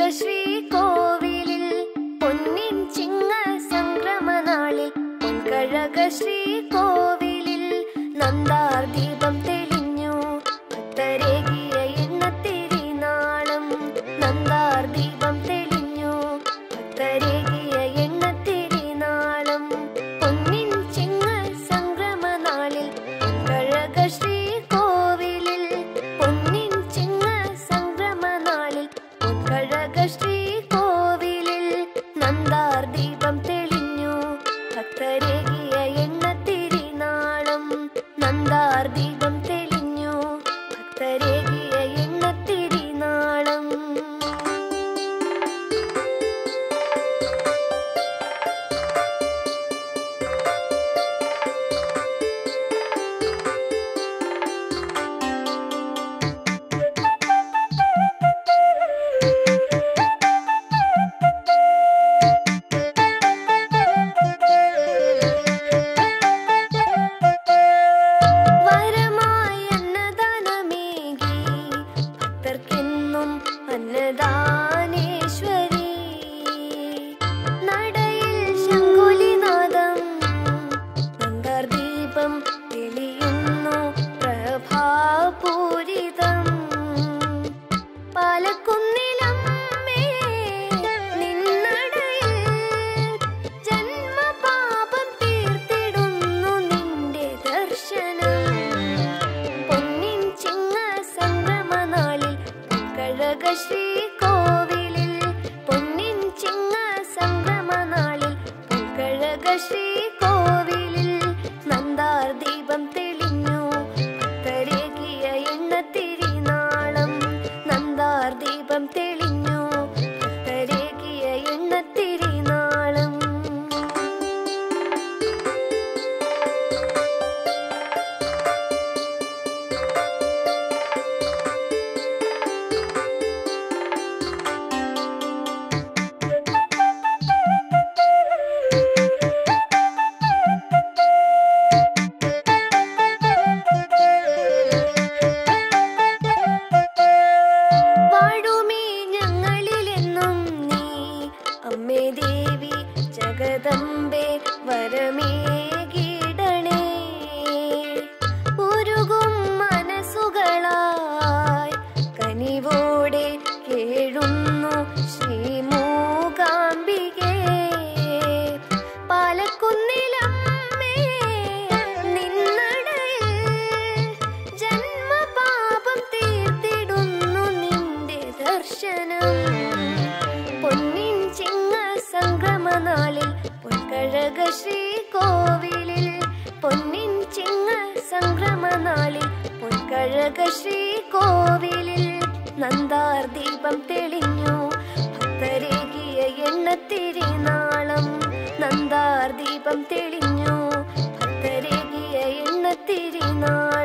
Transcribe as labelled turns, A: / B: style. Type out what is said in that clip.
A: ശ്രീകോവിലിൽ പൊന്നിൻ ചിങ്ങ സംക്രമനാളിൽ പൊൻകഴക ശ്രീകോവിലിൽ നന്ദാർ ദീപം തെളിഞ്ഞു ഭക്തരേകിയ എണ്ണത്തിരിനാളം നന്ദാർ ദീപം തെളിഞ്ഞു ഭക്തരേകിയ എണ്ണത്തിരിനാളം പൊന്നിൻ ചിങ്ങ സംക്രമനാളിൽ പൊൻകഴക ശ്രീകോവിലിൽ പൊന്നിൻ ചിങ്ങ സംക്രമനാളിൽ പൊൻകഴക ശ്രീകോവിലിൽ നന്ദാർ ദീപം തെളിഞ്ഞു ഭക്തരേകിയ എണ്ണത്തിരിനാളം നന്ദാർ ദീപം തെളിഞ്ഞു ഭക്തരേകിയ എണ്ണത്തിരിനാളം വരമായി അന്നദാനമേകി ഭക്തർക്കെന്നും അന്നദാനേശ്വരി നടയിൽ ശങ്കുലിനാദം നന്ദർദീപം തെളിയുന്നു പ്രഭാപൂരിതം പാലക്കുന്നിലമ്മേ നിന്നടയിൽ ജന്മപാപം തീർത്തിടുന്നു നിന്റെ ദർശനം പൊന്നിൻ ചിങ്ങ സംഗമനാളിൽ കഴക ശ്രീകോവിലിൽ പൊന്നിൻ ചിങ്ങ സംഗമനാളിൽ കഴക ശ്രീകോവിലിൽ നന്ദാർ ദീപം തെളിഞ്ഞു ഭക്തരേകിയ എണ്ണത്തിരിനാളം നന്ദാർ ദീപം തെളിഞ്ഞു ഭക്തരേകിയ എണ്ണത്തിരിനാളം വാഴുമീ ഞങ്ങളിലെന്നും നീ അമ്മേ ദേവി ജഗദമ്പേ വരമേകിടണേ ഉരുകും മനസ്സുകളായി കനിവോടെ കേഴുന്നു ശ്രീമൂകാംബികേ പാലക്കുന്നിലമ്മേ നിന്നടയിൽ ജന്മപാപം തീർത്തിടുന്നു നിന്റെ ദർശനം പൊന്നിൻ ചിങ്ങ സംഗമനാളിൽ പൊൻകഴക ശ്രീകോവിലിൽ പൊന്നിൻ ചിങ്ങ സംക്രമനാളിൽ പൊൻകഴക ശ്രീകോവിലിൽ നന്ദാർ ദീപം തെളിഞ്ഞു ഭക്തരേകിയ എണ്ണത്തിരിനാളം നന്ദാർ ദീപം തെളിഞ്ഞു ഭക്തരേകിയ എണ്ണത്തിരിനാളം